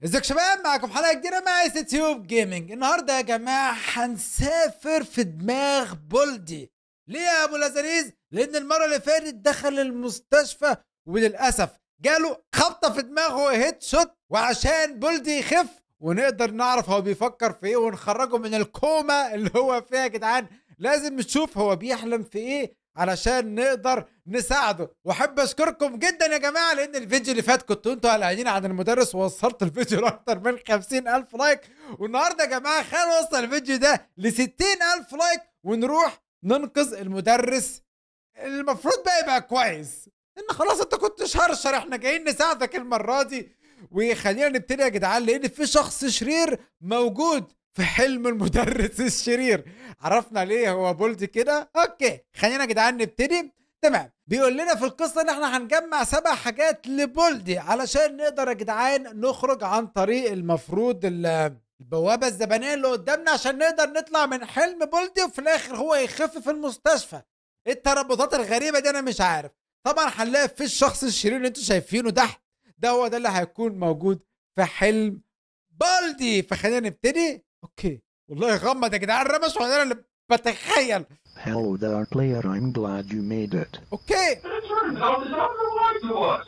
ازيك شباب معكم حلقه جديده مع اس تيوب جيمنج النهارده يا جماعه هنسافر في دماغ بولدي ليه يا ابو لازاريز لان المره اللي فاتت دخل المستشفى وللاسف جاله خبطه في دماغه هيد شوت وعشان بولدي يخف ونقدر نعرف هو بيفكر في ايه ونخرجه من الكوما اللي هو فيها يا جدعان لازم نشوف هو بيحلم في ايه علشان نقدر نساعده واحب اشكركم جدا يا جماعه لان الفيديو اللي فات كنتوا انتوا قلقانين عن المدرس ووصلت الفيديو لاكتر من 50000 لايك والنهارده يا جماعه خلينا نوصل الفيديو ده ل 60000 لايك ونروح ننقذ المدرس المفروض بقى يبقى كويس ان خلاص انت كنت شرشر احنا جايين نساعدك المره دي وخلينا نبتدي يا جدعان لان في شخص شرير موجود في حلم المدرس الشرير عرفنا ليه هو بولدي كده اوكي خلينا يا جدعان نبتدي تمام بيقول لنا في القصه ان احنا هنجمع سبع حاجات لبولدي علشان نقدر يا جدعان نخرج عن طريق المفروض ال- البوابه الزبنيه اللي قدامنا عشان نقدر نطلع من حلم بولدي وفي الاخر هو يخف في المستشفى إيه الترابطات الغريبه دي انا مش عارف طبعا هنلاقي في الشخص الشرير اللي انتوا شايفينه تحت ده هو ده اللي هيكون موجود في حلم بولدي فخلينا نبتدي اوكي والله غمض يا جدعان رمش وانا اللي بتخيل Hello there, player. I'm glad you made it. اوكي It turns out the doctor lied to us.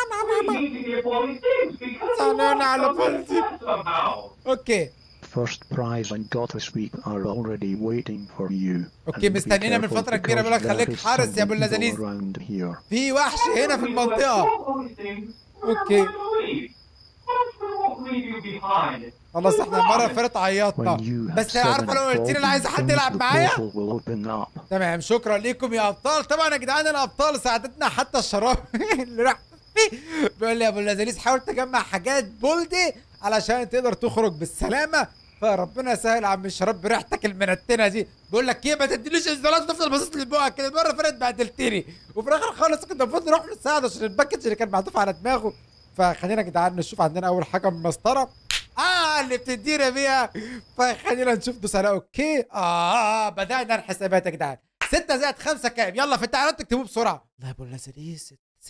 We need to get all these things because Sana na ala we lost polisi. them somehow. اوكي First prize and Gotta Sweep are already waiting for you. اوكي And be مستنينا من careful فتره كبيره because بيقول لك there خليك is حارس يا ابو some evil اللذيذ around here. في وحش هنا في We المنطقه collect all these things. We're Okay. going to leave. But we won't leave you behind. خلاص احنا المره اللي فاتت عيطنا When you have بس seven عارفه لو قلت لي انا عايز golden حد things, يلعب the معايا portal will open up. تمام شكرا ليكم يا ابطال طبعا يا جدعان الابطال ساعدتنا حتى الشراب اللي راح فيه بيقول لي يا ابو اللذيذ حاول تجمع حاجات بولدي علشان تقدر تخرج بالسلامه فربنا يسهل يا عم الشراب بريحتك المنتنه دي بقول لك ايه ما تدينيش انزالات تفضل باصص لي بقك كده المره اللي فاتت بهدلتني وفي الاخر خالص كنت المفروض نروح نساعد عشان الباكج اللي كان معطوف على دماغه فخلينا يا جدعان نشوف عندنا اول حاجه مسطره اه اللي بتدينا بيها فخلينا نشوف دوس على اوكي اه بدانا الحسابات يا جدعان 6 زائد 5 كام يلا في التعليقات تكتبوه بسرعه الله يا ابو اللذيذ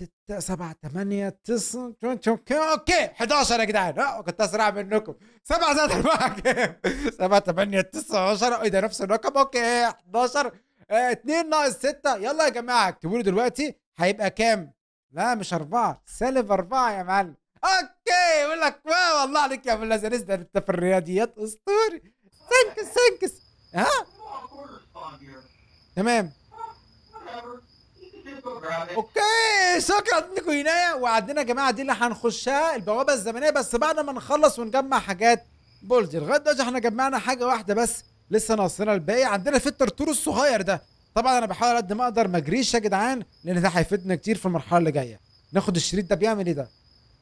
6 7 8 9 اوكي اوكي 11 يا جدعان اه كنت اسرع منكم 7 زائد 4 كام 7 8 9 10 ايه ده نفس الرقم اوكي 11 2 ناقص 6 يلا يا جماعه اكتبوا لي دلوقتي هيبقى كام لا مش أربعة سالب أربعة يا معلم أوكي يقول لك واو والله عليك يا أبو اللذيذ ده أنت في الرياضيات أسطوري سنكس سنكس ها Small quarter spawn here. تمام Whatever. You can just go grab it. اوكي شكرا لكم هنايا وعندنا يا جماعه دي اللي هنخشها البوابه الزمنيه بس بعد ما نخلص ونجمع حاجات بولدي لغايه دلوقتي احنا جمعنا حاجه واحده بس لسه ناقصنا الباقي عندنا في الترتور الصغير ده طبعا انا بحاول قد ما اقدر ما اجريش يا جدعان لان ده هيفيدنا كتير في المرحله اللي جايه ناخد الشريط ده بيعمل ايه ده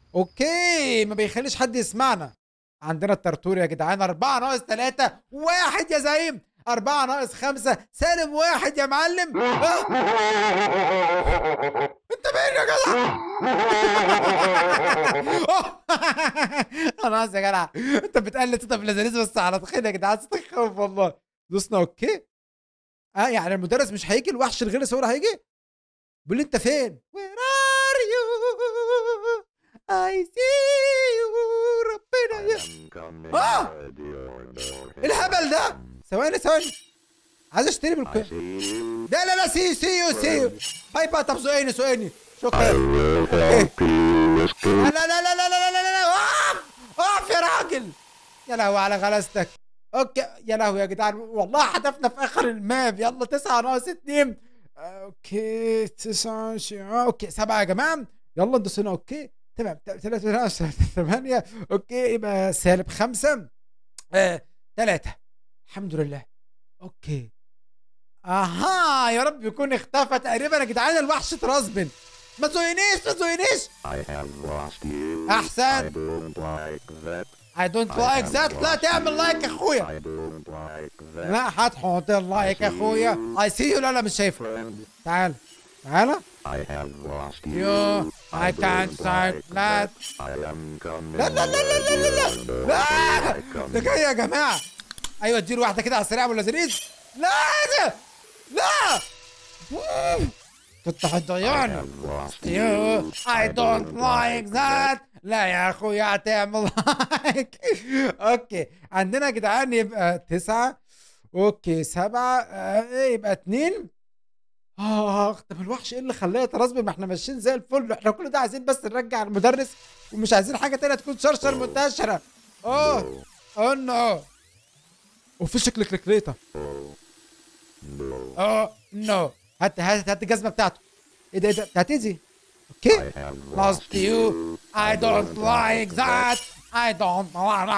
اوكي ما بيخليش حد يسمعنا عندنا الترتور يا جدعان أربعة ناقص ثلاثة واحد يا زعيم أربعة ناقص خمسة سالب واحد يا معلم آه. انت مين يا جدع خلاص يا جدع انت بتقلد انت بلازاليز بس على تخيل يا جدعان تخوف والله دوسنا اوكي اه يعني المدرس مش هيجي الوحش الغير صور هيجي بيقول لي انت فين Where are you I see you ربنا يا آه! ايه الهبل ده ثواني ثواني عايز اشتري بالكوين لا لا لا سي سي يو سي يو باي باي طب سؤالي سؤالي شكرا إيه؟ لا لا لا لا لا لا لا لا لا اقف اقف يا راجل يا لهوي على غلستك اوكي يا لهوي يا جدعان والله هدفنا في اخر الماب يلا تسعة ناقص اتنين اوكي تسعة ش- آه، اوكي سبعة يا جماعة يلا ندوس هنا اوكي تمام ت- تلاتة ناقص ثمانية اوكي يبقى سالب خمسة آه، ثلاثة الحمد لله اوكي اها يا رب يكون اختفى تقريبا يا جدعان الوحش اترسبن ما تزوينيش ما تزوينيش I have lost you. أحسن. I don't like that. I don't like that لا تعمل لايك يا اخويا I don't like that. لا هتحط اللايك يا اخويا I see you لا لا مش شايفه Friend, تعال تعال I have lost you. You, I can't don't start like that. I am coming. لا لا لا لا لا لا لا dear, لا I come. ده جاي يا جماعه ايوه اديله واحده كده على السريع ولا زريز لا ده لا كنت I هتضيعني have lost You, I don't like that لا يا اخويا هتعمل لايك اوكي عندنا يا جدعان يبقى تسعة اوكي سبعة آه يبقى اتنين اخ طب الوحش ايه اللي خلاه يترسبي ما احنا ماشيين زي الفل احنا كل ده عايزين بس نرجع المدرس ومش عايزين حاجه تانية تكون شرشر منتشره اوه اوه نو وفي شكل كليكليطه اوه نو هات هات هات الجزمه بتاعته ايه ده ايه ده هتأذي اوكي I have lost lost you. I don't like that. I don't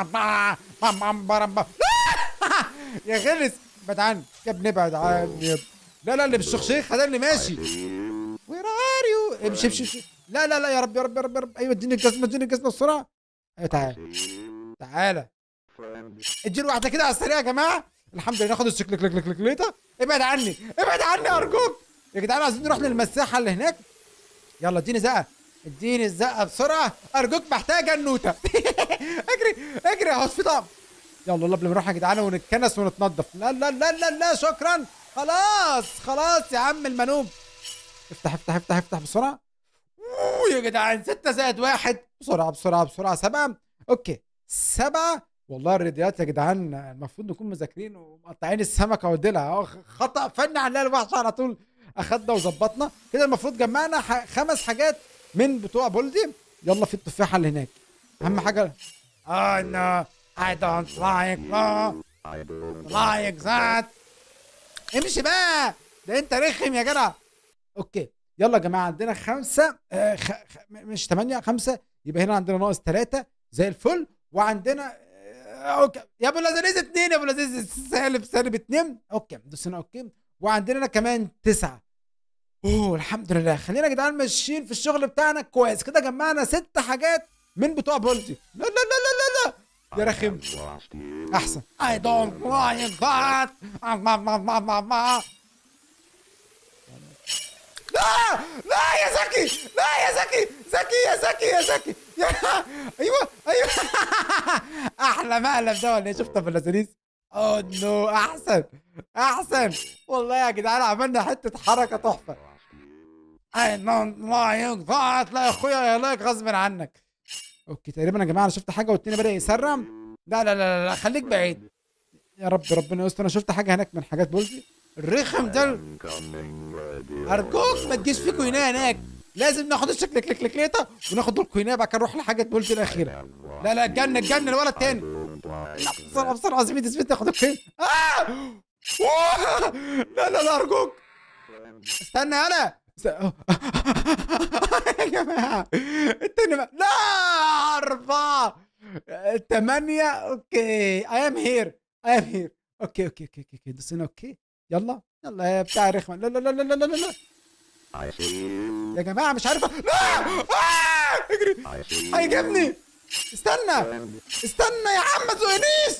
يا غلس ابعد عني يا ابني ابعد عني يا ابني. لا لا اللي بالشخشيخ هذا اللي ماشي وير ار يو امشي امشي امشي لا لا لا يا رب يا رب يا رب يا رب ايوه اديني الجزمه اديني الجزمه بسرعه ايوه تعال تعالى اديله واحده كده على السريع يا جماعه الحمد لله ناخد الشكل كليك كليك كليكه ابعد عني ابعد عني ارجوك يا جدعان عايزين نروح للمساحه اللي هناك يلا اديني زقه اديني الزقه بسرعه ارجوك محتاجه النوته اجري اجري اهو في طعم يلا يلا قبل ما نروح يا جدعان ونتكنس ونتنضف لا لا لا لا لا شكرا خلاص خلاص يا عم المنوب افتح افتح افتح افتح بسرعه اوه يا جدعان ستة زائد واحد بسرعة بسرعة بسرعة سبعة اوكي سبعة والله الرياضيات يا جدعان المفروض نكون مذاكرين ومقطعين السمكة والدلع اهو خطأ فني على الوحش على طول اخدنا وظبطنا كده المفروض جمعنا ح... خمس حاجات من بتوع بولدي يلا في التفاحة اللي هناك اهم حاجة اه نو I don't like no I don't like that امشي بقى ده انت رخم يا جدع اوكي يلا يا جماعه عندنا خمسه آه خ... خ... مش ثمانيه خمسه يبقى هنا عندنا ناقص ثلاثه زي الفل وعندنا آه اوكي يا ابو لذيذ اثنين يا ابو لذيذ سالب سالب اثنين اوكي دوسنا اوكي وعندنا كمان تسعه اوه الحمد لله خلينا يا جدعان ماشيين في الشغل بتاعنا كويس كده جمعنا ست حاجات من بتوع بولتي لا لا لا لا لا لا يا رخم lost you. احسن I don't like that ما ما ما ما ما لا لا يا زكي لا يا زكي زكي يا زكي يا زكي يا ايوه ايوه احلى مقلب ده ولا إيه؟ شفته في اللذيذ اوه نو احسن احسن والله يا جدعان عملنا حته حركه تحفه I don't like that لا يا اخويا يا لايك غصب عنك اوكي تقريبا يا جماعه انا شفت حاجه والتاني بدا يسرع لا لا لا لا, لا خليك بعيد يا رب ربنا يستر انا شفت حاجه هناك من حاجات بولتي الرخم ده I'm coming ready. ارجوك ما تجيش في كوينيه هناك لازم ناخد الشكل كليك كليك ليتا وناخد دول كوينيه بعد كده نروح لحاجه بولتي الاخيره لا لا اتجنن اتجنن الولد I تاني don't like بسرعه بسرعه زميلي زميلي تاخد الكوين آه! أوه! لا لا لا ارجوك استنى انا س- يا جماعه التاني ما... لا اربعه ثمانية اوكي اي ام هير اي ام هير اوكي اوكي اوكي اوكي اوكي دوسنا اوكي يلا يلا يا بتاع الرخمة لا لا لا لا لا لا لا I see you. يا جماعة مش عارفة لا آه! اجري I see هيجيبني استنى friend. استنى يا عم ما تزقنيش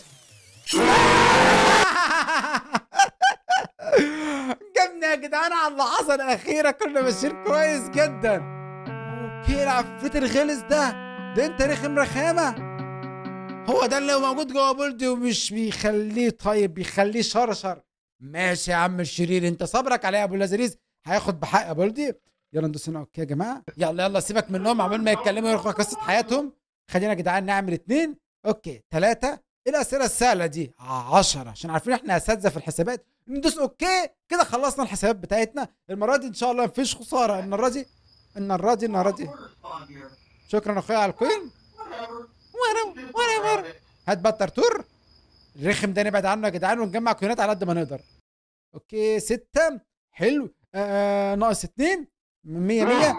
جبني يا جدعان على اللحظة الأخيرة كنا ماشيين كويس جدا اوكي العفريت الغلس ده ده انت رخم رخامة هو ده اللي موجود جوه بولدي ومش بيخليه طيب بيخليه شرشر ماشي يا عم الشرير انت صبرك عليه يا ابو اللذيذ هياخد بحق يا بولدي يلا ندوس هنا اوكي يا جماعه يلا يلا سيبك منهم عمال ما يتكلموا يروحوا قصه حياتهم خلينا يا جدعان نعمل اتنين اوكي ثلاثة ايه الاسئله السهله دي 10 عشان عارفين احنا اساتذه في الحسابات ندوس اوكي كده خلصنا الحسابات بتاعتنا المره دي ان شاء الله مفيش خساره المره دي المره دي المره دي شكرا اخويا على الكوين وانا وانا هات بقى الترتور الرخم ده نبعد عنه يا جدعان ونجمع كوينات على قد ما نقدر اوكي ستة حلو آه ناقص اتنين مية مية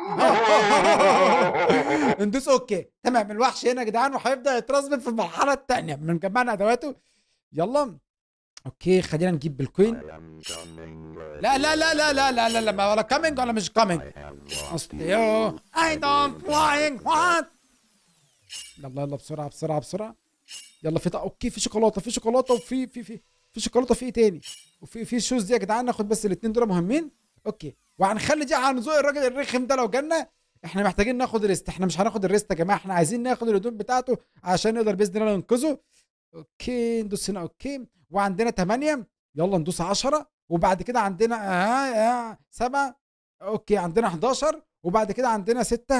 ندوس اوكي تمام الوحش هنا يا جدعان وهيبدا يترسبل في المرحله الثانيه من جمعنا ادواته يلا اوكي خلينا نجيب بالكوين I am coming ready. لا لا لا لا لا لا لا, لا ما ولا كامينج ولا مش كامينج I have lost اصل you. يو اي دونت لايك وات يلا يلا بسرعه بسرعه بسرعه يلا في اوكي في شوكولاته في شوكولاته وفي في في في شوكولاته في ايه تاني وفي في شوز دي يا جدعان ناخد بس الاثنين دول مهمين اوكي وهنخلي دي هنزوق الراجل الرخم ده لو جالنا احنا محتاجين ناخد ريست احنا مش هناخد الريست يا جماعه احنا عايزين ناخد الهدوم بتاعته عشان نقدر باذن الله ننقذه اوكي ندوس هنا اوكي وعندنا 8 يلا ندوس 10 وبعد كده عندنا آه آه 7 اوكي عندنا 11 وبعد كده عندنا 6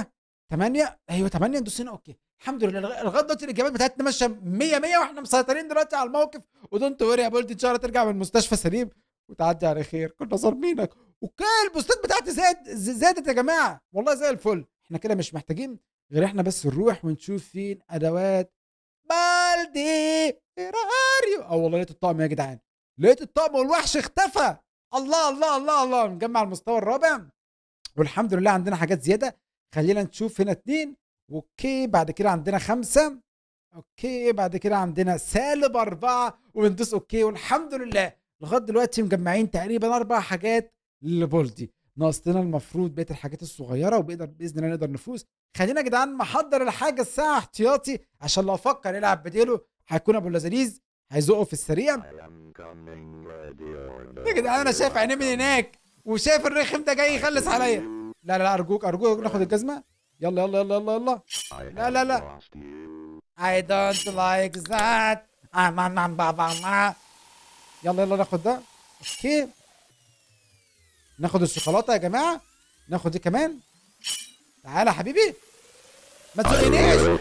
8 ايوه 8 ندوس هنا اوكي الحمد لله لغ- لغايه دلوقتي الاجابات بتاعتنا ماشيه 100 100 واحنا مسيطرين دلوقتي على الموقف ودونت وري يا بولدي ان شاء الله ترجع من المستشفى سليم وتعدي على خير كنا ظالمينك وكل البوستات بتاعتي زاد ز- زادت يا جماعه والله زي الفل احنا كده مش محتاجين غير احنا بس نروح ونشوف فين ادوات بالدي فيراريو اه والله لقيت الطقم يا جدعان لقيت الطقم والوحش اختفى الله الله الله الله نجمع المستوى الرابع والحمد لله عندنا حاجات زياده خلينا نشوف هنا اتنين اوكي بعد كده عندنا خمسة اوكي بعد كده عندنا سالب أربعة وبندوس اوكي والحمد لله لغاية دلوقتي مجمعين تقريبا أربع حاجات لبولدي ناقص لنا المفروض بقية الحاجات الصغيرة وبقدر بإذن الله نقدر نفوز خلينا يا جدعان محضر الحاجة الساعة احتياطي عشان لو فكر يلعب بديله هيكون أبو اللذيذ هيزقه في السريع I am coming ready يا جدعان أنا شايف عينيه من هناك وشايف الرخم ده جاي يخلص عليا لا لا لا أرجوك أرجوك ناخد الجزمة يلا يلا يلا يلا يلا لا، لا، لا. I don't like that I'm I'm I'm بابا ما يلا يلا ناخد ده اوكي ناخد الشوكولاته يا جماعه ناخد دي كمان تعالى يا حبيبي ما تزقنيش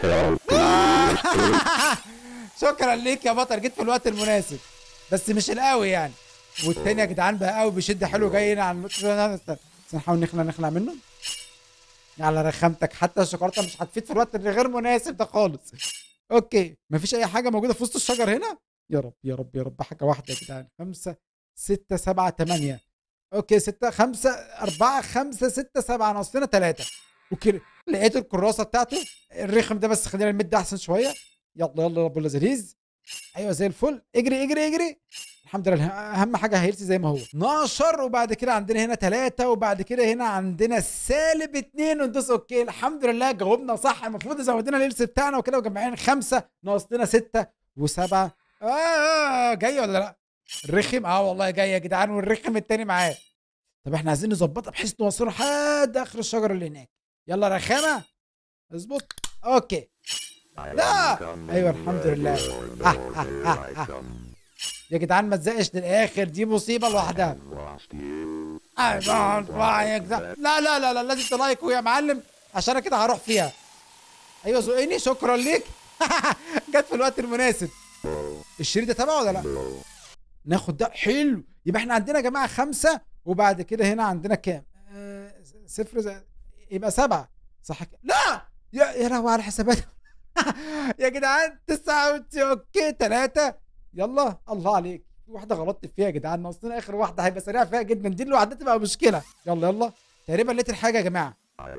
شكرا ليك يا بطل جيت في الوقت المناسب بس مش القوي يعني والتاني يا جدعان بقى قوي بيشد حلو جاي هنا على المت- بس نحاول نخلع نخلع منه على رخامتك حتى الشوكولاته مش هتفيد في الوقت اللي غير مناسب ده خالص اوكي مفيش اي حاجه موجوده في وسط الشجر هنا يا رب يا رب يا رب حاجه واحده يا جدعان خمسة ستة سبعة تمانية اوكي ستة خمسة أربعة خمسة ستة سبعة ناقصنا ثلاثة اوكي لقيت الكراسة بتاعته الرخم ده بس خلينا نمد أحسن شوية يلا يلا يا ابو اللذيذ ايوه زي الفل اجري اجري اجري الحمد لله اهم حاجه هيرسي زي ما هو 12 وبعد كده عندنا هنا 3 وبعد كده هنا عندنا سالب 2 وندوس اوكي الحمد لله جاوبنا صح المفروض زودنا الهيلث بتاعنا وكده وجمعين 5 ناقص لنا 6 و7 آه جاي ولا لا الرخم اه والله جاي يا جدعان والرخم التاني معاه طب احنا عايزين نظبطها بحيث نوصله لحد اخر الشجره اللي هناك يلا رخامه اظبط اوكي لا. أيوة، الحمد لله. ها، ها، ها، ها. يا جدعان ما تزقش للاخر دي مصيبه لوحدها I don't like that. لا لا لا لا لازم تلايكوا يا معلم عشان انا كده هروح فيها ايوه زقني شكرا ليك جت في الوقت المناسب الشريط ده تبعه ولا لا ناخد ده حلو يبقى احنا عندنا يا جماعه خمسه وبعد كده هنا عندنا كام آه صفر زي... يبقى سبعه صح كده لا يا يا لهوي على الحسابات يا جدعان تسعه وت- اوكي ثلاثه يلا الله عليك في واحده غلطت فيها يا جدعان ناقصنا اخر واحده هيبقى سريع فيها جدا دي لوحدها تبقى مشكله يلا يلا تقريبا لقيت الحاجه يا جماعه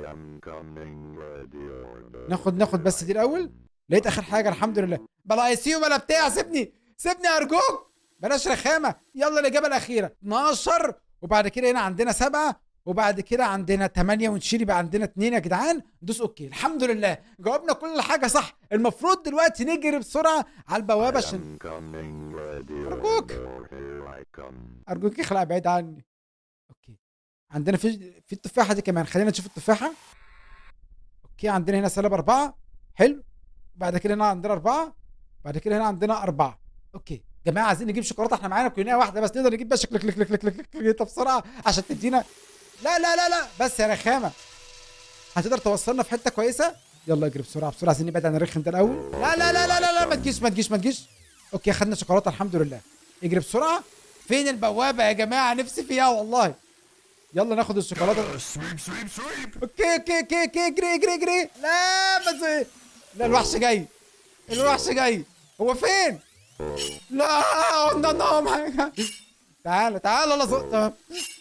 ناخد ناخد بس دي الاول لقيت اخر حاجه الحمد لله بلا اي سي ولا بتاع سيبني سيبني ارجوك بلاش رخامه يلا الاجابه الاخيره 12 وبعد كده هنا عندنا سبعه وبعد كده عندنا 8 ونشيل يبقى عندنا 2 يا جدعان ندوس اوكي الحمد لله جاوبنا كل حاجه صح المفروض دلوقتي نجري بسرعه على البوابه عشان أرجوك. ارجوك اخلع بعيد عني اوكي عندنا في في التفاحه دي كمان خلينا نشوف التفاحه اوكي عندنا هنا سالب اربعه حلو بعد كده هنا عندنا اربعه بعد كده هنا عندنا اربعه اوكي جماعه عايزين نجيب شوكولاته احنا معانا كلنا واحده بس نقدر نجيب بس كليك كليك كليك كليك كليك بسرعه عشان تدينا لا لا لا لا بس يا رخامه هتقدر توصلنا في حته كويسه يلا اجري بسرعه بسرعه عايزين نبعد عن الرخم ده الاول لا لا لا لا لا, لا ما تجيش ما تجيش ما تجيش اوكي خدنا شوكولاته الحمد لله اجري بسرعه فين البوابه يا جماعه نفسي فيها والله يلا ناخد الشوكولاته اوكي اوكي اوكي اوكي اجري اجري اجري لا ما تزي- لا الوحش جاي الوحش جاي هو فين لا نو نو ما- تعال تعال يلا زق تمام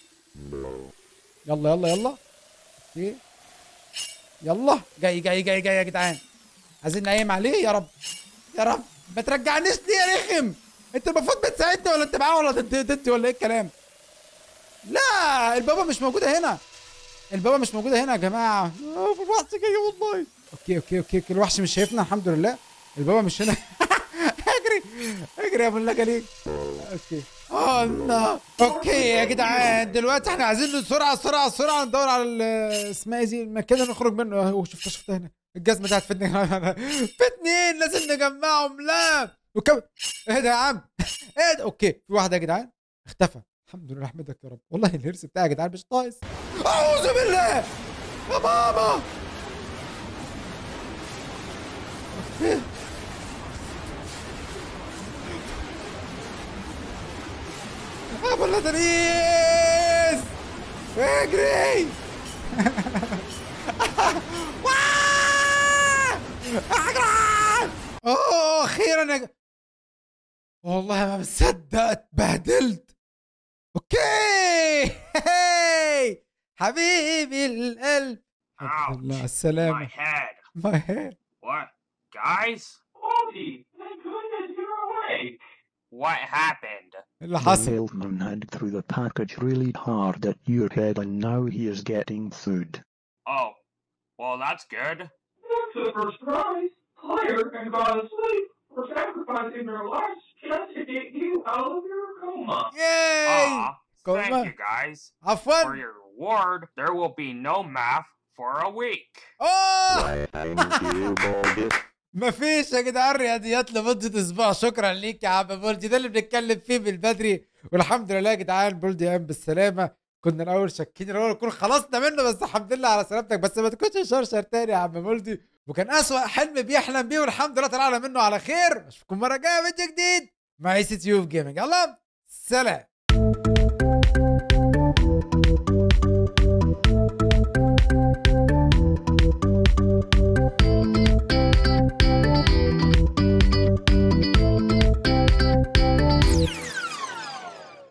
يلا يلا يلا اوكي يلا جاي جاي جاي جاي يا جدعان عايزين نقيم عليه يا رب يا رب ما ترجعنيش ليه يا رخم انت المفروض بتساعدني ولا انت معاه ولا ضد ضدي ولا ايه الكلام لا البابا مش موجوده هنا البابا مش موجوده هنا يا جماعه آه، الوحش جاي والله اوكي اوكي اوكي اوكي الوحش مش شايفنا الحمد لله البابا مش هنا اجري اجري يا ابو اللجلي اوكي اه لا اوكي يا جدعان دلوقتي احنا عايزين بسرعه بسرعه بسرعه ندور على ال- اسمها ايه دي المكان اللي نخرج منه اهو شفتها شفتها هنا الجزمه دي هتفيدني في اتنين لازم نجمعهم لا وكم ايه ده يا عم ايه ده اوكي في واحد يا جدعان اختفى الحمد لله احمدك يا رب والله الهرس بتاعي يا جدعان مش ناقص اعوذ بالله يا بابا ابو اللذيذ اجري واه! اجري اوه اخيرا يا ج- والله ما مصدق اتبهدلت اوكي هاي حبيبي القلب الحمد لله على My السلامة head. ماي هيد What? Guys? Baldy, thank goodness you're awake. What happened? اللي The حصل mailman had threw the package really hard at your head and now he is getting food. Oh, well, that's good. Super surprise. Claire and gone to sleep for sacrificing their lives just to get you out of your coma. ياي Aw, Come thank on. you guys. For عفوا your reward, there will be no math for a week. اوه Why, thank you, Baldy. مفيش يا جدعان رياضيات لمدة اسبوع شكرا ليك يا عم بولدي ده اللي بنتكلم فيه من بدري والحمد لله يا جدعان بولدي قام بالسلامة كنا الاول شاكين الاول نكون خلصنا منه بس الحمد لله على سلامتك بس ما تكونش شرشر تاني يا عم بولدي وكان اسوأ حلم بيحلم بيه والحمد لله طلعنا منه على خير اشوفكم مرة جاية فيديو جديد مع اي سي تيوب جيمنج يلا سلام